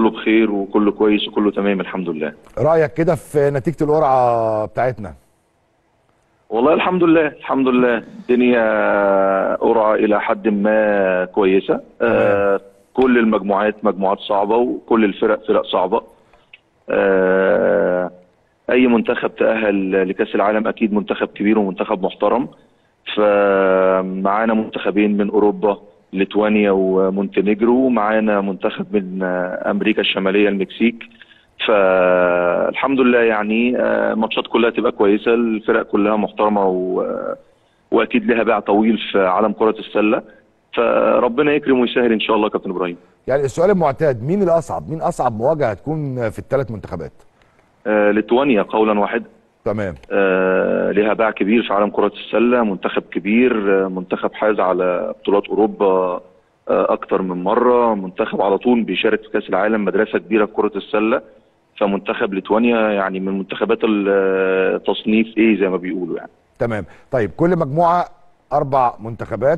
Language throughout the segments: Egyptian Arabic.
كله بخير وكله كويس وكله تمام الحمد لله رايك كده في نتيجه القرعه بتاعتنا والله الحمد لله الحمد لله الدنيا قرعه الى حد ما كويسه آه كل المجموعات مجموعات صعبه وكل الفرق فرق صعبه آه اي منتخب تاهل لكاس العالم اكيد منتخب كبير ومنتخب محترم فمعانا منتخبين من اوروبا ليتوانيا ومونتينيجرو ومعانا منتخب من آه، امريكا الشماليه المكسيك فالحمد لله يعني آه، الماتشات كلها تبقى كويسه الفرق كلها محترمه و... واكيد لها باع طويل في عالم كره السله فربنا يكرم ويسهل ان شاء الله يا كابتن ابراهيم يعني السؤال المعتاد مين الاصعب مين اصعب مواجهه هتكون في الثلاث منتخبات آه، ليتوانيا قولا واحدا تمام آه، لها باع كبير في عالم كرة السلة منتخب كبير آه، منتخب حاز على بطولات أوروبا آه، أكتر من مرة منتخب على طول بيشارك في كأس العالم مدرسة كبيرة في كرة السلة فمنتخب ليتوانيا يعني من منتخبات التصنيف ايه زي ما بيقولوا يعني تمام طيب كل مجموعه اربع منتخبات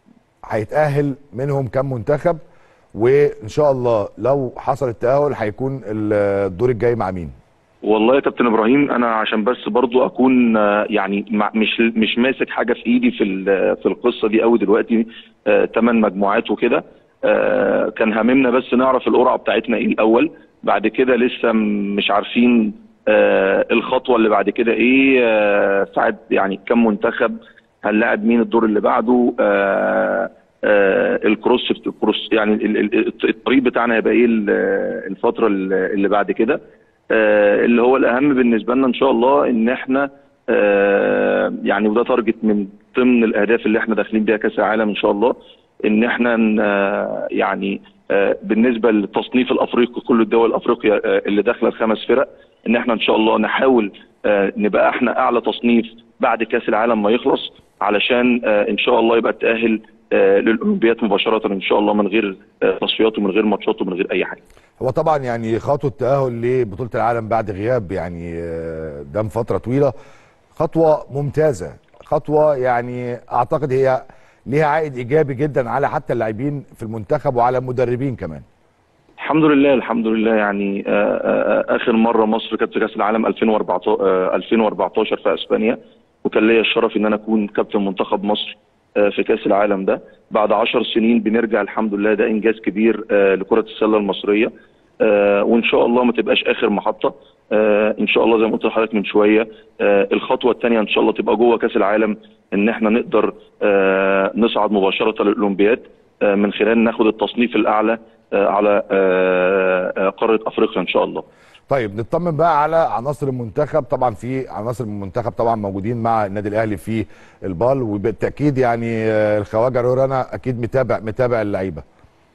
هيتاهل منهم كام منتخب وان شاء الله لو حصل التاهل هيكون الدور الجاي مع مين والله يا كابتن ابراهيم انا عشان بس برضو اكون آه، يعني مع- مش مش ماسك حاجه في ايدي في ال- في القصه دي قوي دلوقتي ثمان مجموعات وكده آه، كان هاممنا بس نعرف القرعه بتاعتنا ايه الاول بعد كده لسه م- مش عارفين آه، الخطوه اللي بعد كده ايه آه، ساعات يعني كم منتخب هنلاعب مين الدور اللي بعده آه، آه، الكروس الكروس يعني ال- ال- الطريق بتاعنا هيبقى ايه ال- الفتره اللي بعد كده آه، اللي هو الاهم بالنسبه لنا ان شاء الله ان احنا آه، يعني وده تارجت من ضمن الاهداف اللي احنا داخلين بيها كاس العالم ان شاء الله ان احنا ن- آه، يعني آه، بالنسبه للتصنيف الافريقي كل الدول الافريقيه آه، اللي داخله الخمس فرق ان احنا ان شاء الله نحاول آه، نبقى احنا اعلى تصنيف بعد كاس العالم ما يخلص علشان آه، ان شاء الله يبقى التاهل آه، للاولمبياد مباشره ان شاء الله من غير آه، تصفيات ومن غير ماتشات ومن غير اي حاجه هو طبعا يعني خطوه التاهل لبطوله العالم بعد غياب يعني آه، دام فتره طويله خطوه ممتازه خطوه يعني اعتقد هي ليها عائد ايجابي جدا على حتى اللاعبين في المنتخب وعلى المدربين كمان الحمد لله الحمد لله يعني آه، آه، اخر مره مصر كانت في كاس العالم 2014 آه، 2014 في اسبانيا وكان ليا الشرف ان انا اكون كابتن منتخب مصر آه، في كاس العالم ده بعد 10 سنين بنرجع الحمد لله ده انجاز كبير آه، لكره السله المصريه آه، وان شاء الله ما تبقاش اخر محطه آه، ان شاء الله زي ما قلت لحضرتك من شويه آه، الخطوه الثانيه ان شاء الله تبقى جوه كاس العالم ان احنا نقدر آه، نصعد مباشره للاولمبياد آه، من خلال ناخد التصنيف الاعلى آه، على آه، آه، قاره افريقيا ان شاء الله طيب نطمن بقى على عناصر المنتخب طبعا في عناصر من المنتخب طبعا موجودين مع النادي الاهلي في البال وبالتاكيد يعني آه، الخواجه رورانا اكيد متابع متابع اللعيبه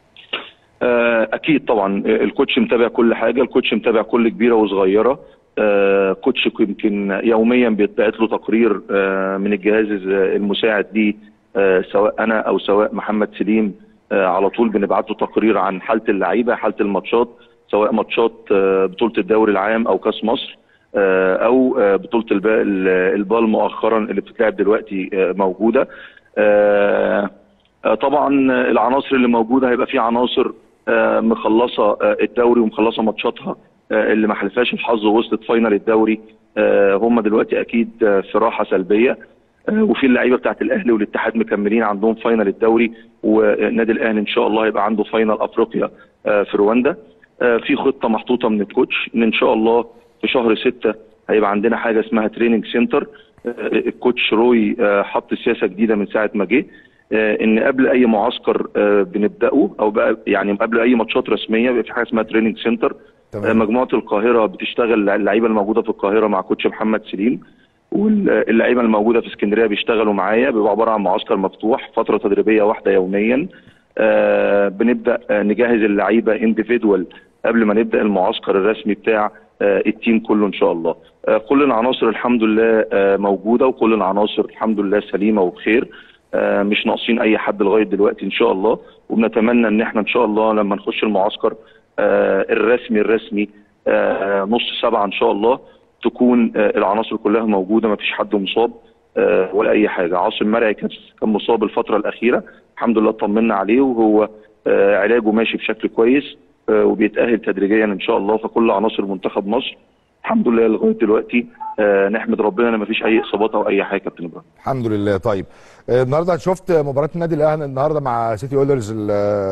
آه، اكيد طبعا آه، الكوتش متابع كل حاجه الكوتش متابع كل كبيره وصغيره آه، كوتش يمكن يوميا بيتبعت له تقرير آه، من الجهاز المساعد ليه آه، سواء انا او سواء محمد سليم آه، على طول بنبعت له تقرير عن حاله اللعيبه حاله الماتشات سواء ماتشات آه، بطوله الدوري العام او كاس مصر آه، او آه، بطوله الب- ال- البال مؤخرا اللي بتتلعب دلوقتي آه، موجوده آه، آه، طبعا العناصر اللي موجوده هيبقى في عناصر آه، مخلصه آه، الدوري ومخلصه ماتشاتها آه، اللي ما حلفهاش الحظ ووصلت فاينل الدوري آه، هم دلوقتي اكيد آه، في راحه سلبيه آه، وفي اللعيبه بتاعت الاهلي والاتحاد مكملين عندهم فاينل الدوري والنادي الاهلي ان شاء الله هيبقى عنده فاينل افريقيا آه، في رواندا آه، في خطه محطوطه من الكوتش ان ان شاء الله في شهر ستة هيبقى عندنا حاجه اسمها تريننج سنتر الكوتش روي آه، حط سياسه جديده من ساعه ما جه آه، ان قبل اي معسكر آه، بنبداه او بقى يعني قبل اي ماتشات رسميه بيبقى في حاجه اسمها تريننج سنتر آه، تمام مجموعه القاهره بتشتغل اللعيبه الموجوده في القاهره مع كوتش محمد سليم واللعيبه الموجوده في اسكندريه بيشتغلوا معايا بيبقى عباره عن معسكر مفتوح فتره تدريبيه واحده يوميا آه، بنبدا آه، نجهز اللعيبه انديفيدوال قبل ما نبدا المعسكر الرسمي بتاع آه، التيم كله ان شاء الله آه، كل العناصر الحمد لله آه، موجوده وكل العناصر الحمد لله سليمه وبخير آه، مش ناقصين اي حد لغايه دلوقتي ان شاء الله وبنتمنى ان احنا ان شاء الله لما نخش المعسكر آه، الرسمي الرسمي آه، نص سبعه ان شاء الله تكون آه، العناصر كلها موجوده ما فيش حد مصاب آه، ولا اي حاجه عاصم مرعي كان كان مصاب الفتره الاخيره الحمد لله اطمنا عليه وهو آه، علاجه ماشي بشكل كويس آه، وبيتاهل تدريجيا ان شاء الله فكل عناصر منتخب مصر الحمد لله لغايه دلوقتي آه، نحمد ربنا ان ما فيش اي اصابات او اي حاجه يا كابتن ابراهيم الحمد لله طيب آه، النهارده شفت مباراه النادي الاهلي النهارده مع سيتي اولرز ال-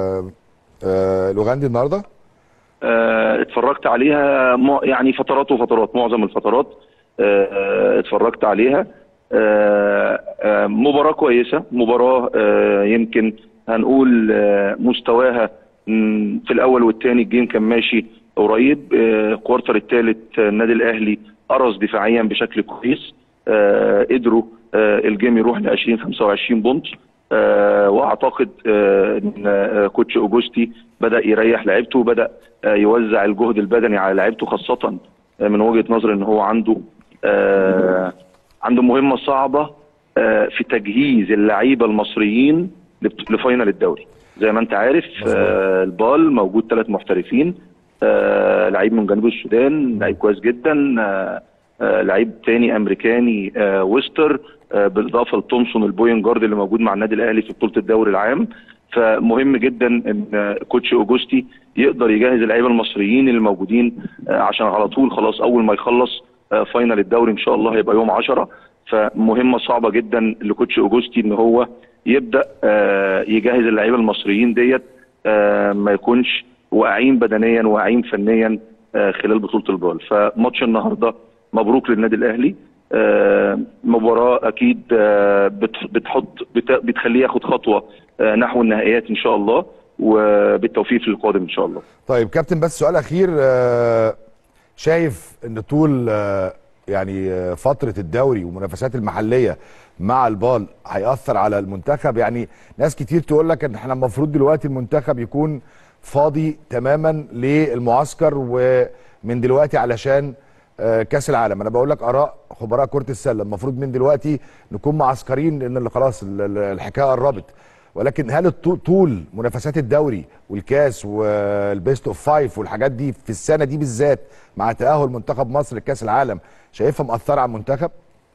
آه، الاوغندي النهارده آه، اتفرجت عليها مع- يعني فترات وفترات معظم الفترات آه، آه، اتفرجت عليها آه، آه، مباراة كويسة مباراة آه، يمكن هنقول آه، مستواها مم، في الأول والثاني الجيم كان ماشي قريب آه، الكوارتر الثالث آه، النادي الأهلي قرص دفاعيا بشكل كويس آه، قدروا آه، الجيم يروح ل 20 25 بونت آه، واعتقد آه، ان آه، كوتش اوجوستي بدا يريح لعيبته وبدا آه، يوزع الجهد البدني على لعيبته خاصه آه، من وجهه نظري ان هو عنده آه، عنده مهمه صعبه آه، في تجهيز اللعيبه المصريين لبط- لفاينل الدوري زي ما انت عارف آه، البال موجود ثلاث محترفين آه، لعيب من جنوب السودان لعيب كويس جدا آه، آه، لعيب تاني امريكاني آه، ويستر آه، بالاضافه لتومسون البوين جارد اللي موجود مع النادي الاهلي في بطوله الدوري العام فمهم جدا ان آه، كوتش اوجوستي يقدر يجهز اللعيبه المصريين اللي موجودين آه، عشان على طول خلاص اول ما يخلص آه، فاينل الدوري ان شاء الله هيبقى يوم 10 فمهمه صعبه جدا لكوتش اوجوستي ان هو يبدا آه، يجهز اللعيبه المصريين ديت آه، ما يكونش واقعين بدنيا واقعين فنيا آه، خلال بطوله البال فماتش النهارده مبروك للنادي الاهلي آه، مباراه اكيد آه، بت- بتحط بت- بتخليه ياخد خطوه آه، نحو النهائيات ان شاء الله وبالتوفيق في القادم ان شاء الله طيب كابتن بس سؤال اخير آه، شايف ان طول آه، يعني آه، فتره الدوري والمنافسات المحليه مع البال هيأثر على المنتخب يعني ناس كتير تقول لك ان احنا المفروض دلوقتي المنتخب يكون فاضي تماما للمعسكر ومن دلوقتي علشان آه، كاس العالم انا بقول لك اراء خبراء كره السله المفروض من دلوقتي نكون معسكرين لان اللي خلاص ال- ال- الحكايه قربت ولكن هل الطو- طول منافسات الدوري والكاس والبيست اوف فايف والحاجات دي في السنه دي بالذات مع تاهل منتخب مصر لكاس العالم شايفها مأثره على المنتخب؟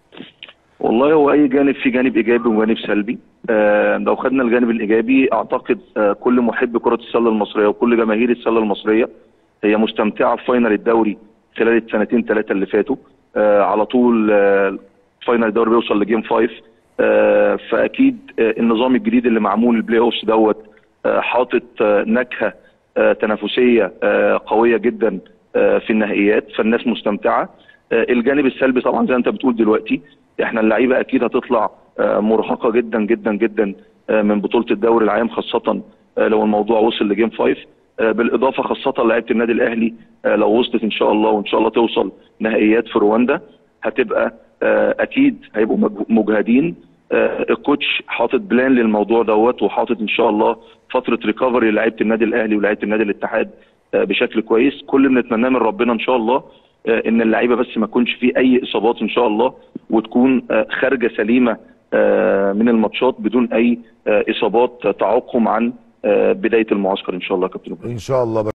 والله هو اي جانب فيه جانب ايجابي وجانب سلبي آه لو خدنا الجانب الايجابي اعتقد آه كل محب كره السله المصريه وكل جماهير السله المصريه هي مستمتعه بفاينل الدوري خلال السنتين ثلاثه اللي فاتوا آه على طول آه فاينل الدوري بيوصل لجيم 5 آه فاكيد آه النظام الجديد اللي معمول البلاي اوفس دوت آه حاطط آه نكهه آه تنافسيه آه قويه جدا آه في النهائيات فالناس مستمتعه آه الجانب السلبي طبعا زي ما انت بتقول دلوقتي احنا اللعيبه اكيد هتطلع آه، مرهقه جدا جدا جدا آه، من بطوله الدوري العام خاصه آه، لو الموضوع وصل لجيم 5 آه، بالاضافه خاصه لعيبه النادي الاهلي آه، لو وصلت ان شاء الله وان شاء الله توصل نهائيات في رواندا هتبقى آه، اكيد هيبقوا مج- مجهدين آه، الكوتش حاطط بلان للموضوع دوت وحاطط ان شاء الله فتره ريكفري لعيبه النادي الاهلي ولعيبه النادي الاتحاد آه، بشكل كويس كل اللي بنتمناه من ربنا ان شاء الله آه، ان اللعيبه بس ما يكونش فيه اي اصابات ان شاء الله وتكون آه، خارجه سليمه آه، من الماتشات بدون اي آه، اصابات تعوقهم عن آه، بدايه المعسكر ان شاء الله يا كابتن إبراهيم. ان شاء الله